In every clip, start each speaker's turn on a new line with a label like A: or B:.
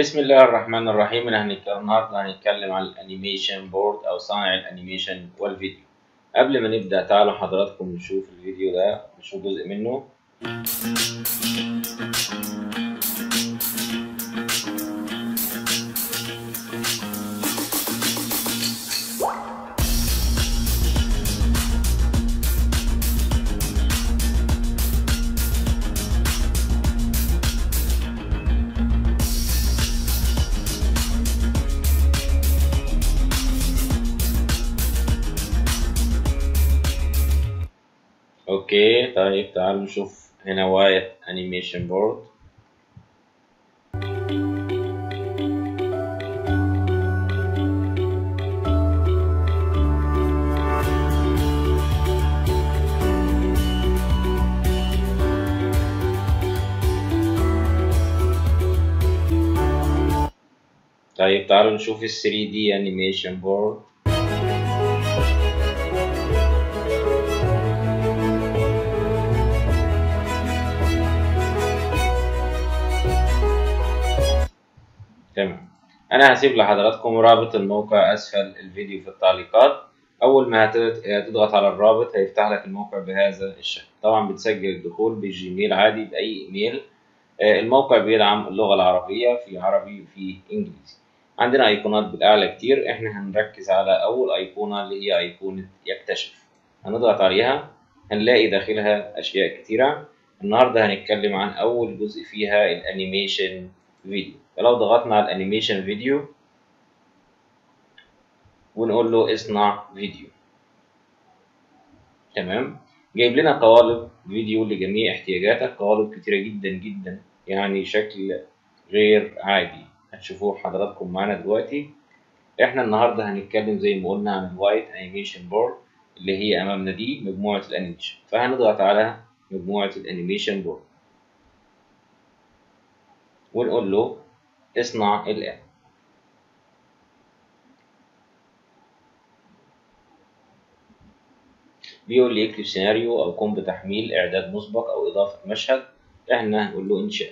A: بسم الله الرحمن الرحيم احنا هنتكلم النهارده هنتكلم عن الانيميشن بورد او صانع الانيميشن والفيديو قبل ما نبدا تعالوا حضراتكم نشوف الفيديو ده نشوف جزء منه اوكي طيب تعالوا نشوف هنا وايت انيميشن بورد طيب تعالوا نشوف ال 3D animation board تمام انا هسيب لحضراتكم رابط الموقع اسفل الفيديو في التعليقات اول ما هتضغط على الرابط هيفتح لك الموقع بهذا الشكل طبعا بتسجل الدخول بالجيميل عادي باي ايميل الموقع بيدعم اللغة العربية في عربي وفي انجليزي عندنا ايقونات بالاعلى كتير احنا هنركز على اول ايقونة اللي هي ايقونة يكتشف هنضغط عليها هنلاقي داخلها اشياء كتيرة النهاردة هنتكلم عن اول جزء فيها الانيميشن فيديو فلو ضغطنا على الانيميشن فيديو ونقول له اصنع فيديو تمام جايب لنا قوالب فيديو لجميع احتياجاتك قوالب كتيرة جدا جدا يعني شكل غير عادي هتشوفوه حضراتكم معانا دلوقتي احنا النهارده هنتكلم زي ما قلنا عن الوايت انيميشن بورد اللي هي امامنا دي مجموعة الانيميشن فهنضغط على مجموعة الانيميشن بورد ونقول له اصنع الآن بيقول لي اكتب سيناريو أو قم بتحميل إعداد مسبق أو إضافة مشهد إحنا هنقول له إنشاء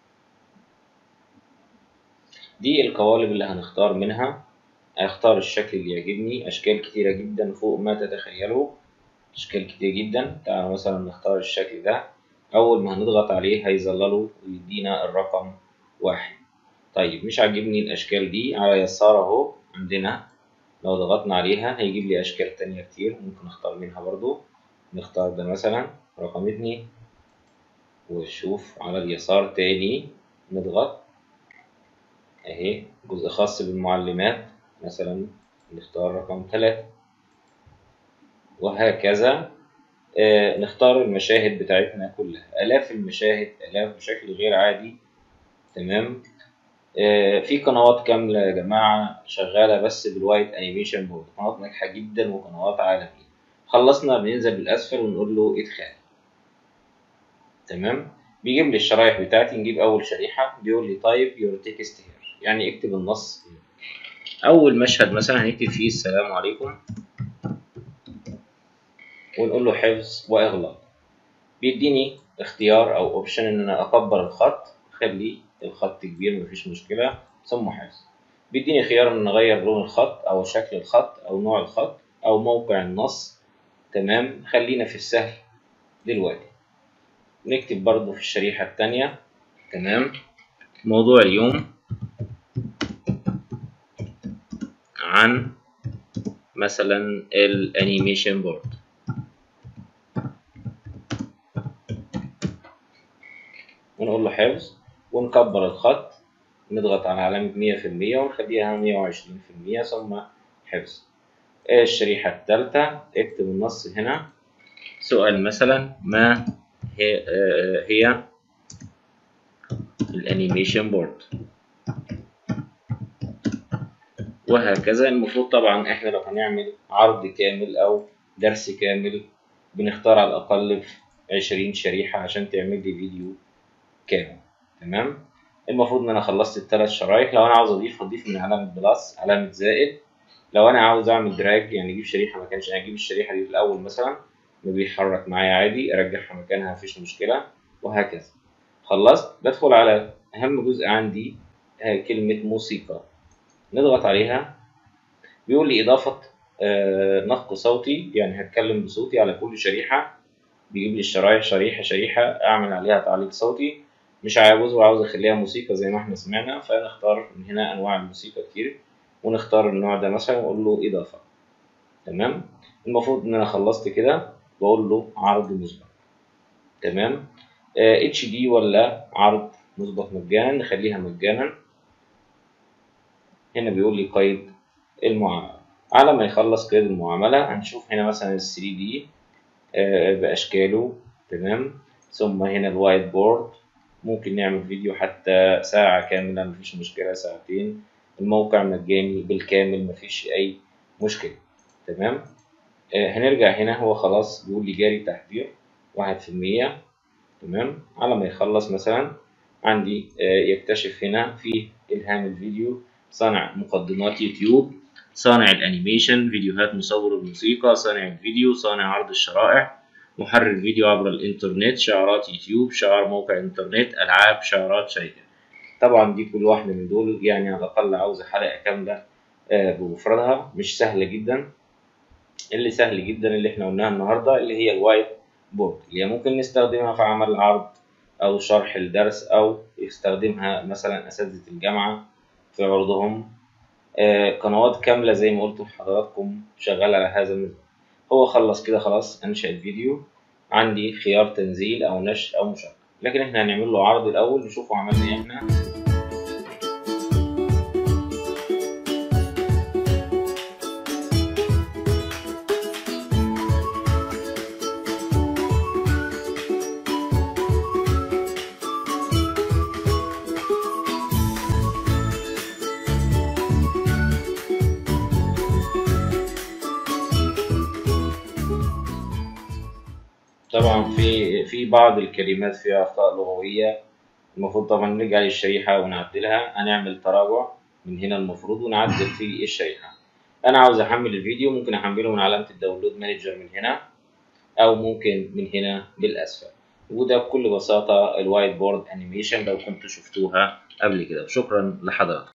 A: دي القوالب اللي هنختار منها هختار الشكل اللي يعجبني أشكال كتيرة جدا فوق ما تتخيلوا أشكال كتير جدا تعالوا مثلا نختار الشكل ده أول ما هنضغط عليه هيظلله ويدينا الرقم واحد طيب مش عاجبني الاشكال دي على يسار اهو عندنا لو ضغطنا عليها هيجيب لي اشكال تانية كتير ممكن اختار منها برضو نختار ده مثلا رقم اتنين ونشوف على اليسار تاني نضغط اهي جزء خاص بالمعلمات مثلا نختار رقم تلاتة وهكذا آه نختار المشاهد بتاعتنا كلها آلاف المشاهد آلاف بشكل غير عادي تمام في قنوات كاملة يا جماعة شغالة بس بالوايت انيميشن بورد قنوات ناجحة جدا وقنوات عالمية خلصنا بننزل بالأسفل ونقول له ادخال تمام بيجيب لي الشرايح بتاعتي نجيب أول شريحة بيقول لي تايب يور تكست هير يعني اكتب النص أول مشهد مثلا هنكتب فيه السلام عليكم ونقول له حفظ وإغلاق بيديني اختيار أو أوبشن إن أنا أكبر الخط أخلي الخط كبير مفيش مشكلة ثم حفظ بيديني خيار ان اغير لون الخط او شكل الخط او نوع الخط او موقع النص تمام خلينا في السهل دلوقتي نكتب برضو في الشريحة التانية تمام موضوع اليوم عن مثلا الانيميشن بورد ونقول له حفظ ونكبر الخط نضغط على علامة مية في المية ونخليها مية وعشرين في المية ثم حفظ الشريحة الثالثة اكتب النص هنا سؤال مثلا ما هي, هي الانيميشن بورد وهكذا المفروض طبعا احنا لو هنعمل عرض كامل او درس كامل بنختار على الاقل عشرين شريحة عشان تعمل لي فيديو كامل تمام المفروض ان انا خلصت الثلاث شرايح لو انا عاوز اضيف هضيف من علامه بلس علامه زائد لو انا عاوز اعمل دراج يعني اجيب شريحه ما كانش اجيب الشريحه دي في الاول مثلا ما بيتحرك معايا عادي ارجعها مكانها مفيش مشكله وهكذا خلصت بدخل على اهم جزء عندي كلمة موسيقى نضغط عليها بيقول لي إضافة نقل صوتي يعني هتكلم بصوتي على كل شريحة بيجيب لي الشرايح شريحة شريحة أعمل عليها تعليق صوتي مش عاوز وعاوز أخليها موسيقى زي ما احنا سمعنا فنختار من هنا أنواع الموسيقى كتير ونختار النوع ده مثلا وأقول له إضافة تمام المفروض إن أنا خلصت كده بقول له عرض مسبق تمام اتش دي ولا عرض مسبق مجانا نخليها مجانا هنا بيقول لي قيد المعاملة على ما يخلص قيد المعاملة هنشوف هنا مثلا ال 3 دي بأشكاله تمام ثم هنا الوايت بورد ممكن نعمل فيديو حتى ساعة كاملة مفيش مشكلة ساعتين الموقع مجاني بالكامل مفيش أي مشكلة تمام آه هنرجع هنا هو خلاص بيقول لي جاري تحضير واحد في المية تمام على ما يخلص مثلا عندي آه يكتشف هنا في إلهام الفيديو صانع مقدمات يوتيوب صانع الانيميشن فيديوهات مصور الموسيقى صانع الفيديو صانع عرض الشرائح محرر فيديو عبر الانترنت شعارات يوتيوب شعار موقع انترنت العاب شعارات شركه طبعا دي كل واحده من دول يعني على الاقل عاوزه حلقه كامله بمفردها مش سهله جدا اللي سهل جدا اللي احنا قلناها النهارده اللي هي الوايت بورد اللي هي ممكن نستخدمها في عمل عرض او شرح الدرس او يستخدمها مثلا اساتذه الجامعه في عرضهم آه قنوات كاملة زي ما قلت لحضراتكم شغالة على هذا النظام هو خلص كده خلاص أنشأ الفيديو عندي خيار تنزيل أو نشر أو مشاركة لكن احنا هنعمل له عرض الأول نشوفه عملنا ايه احنا طبعا في في بعض الكلمات فيها اخطاء لغويه المفروض طبعا نرجع للشريحه ونعدلها هنعمل تراجع من هنا المفروض ونعدل في الشريحه انا عاوز احمل الفيديو ممكن احمله من علامه الداونلود مانجر من هنا او ممكن من هنا بالاسفل وده بكل بساطه الوايت بورد انيميشن لو كنتوا شفتوها قبل كده شكرا لحضراتكم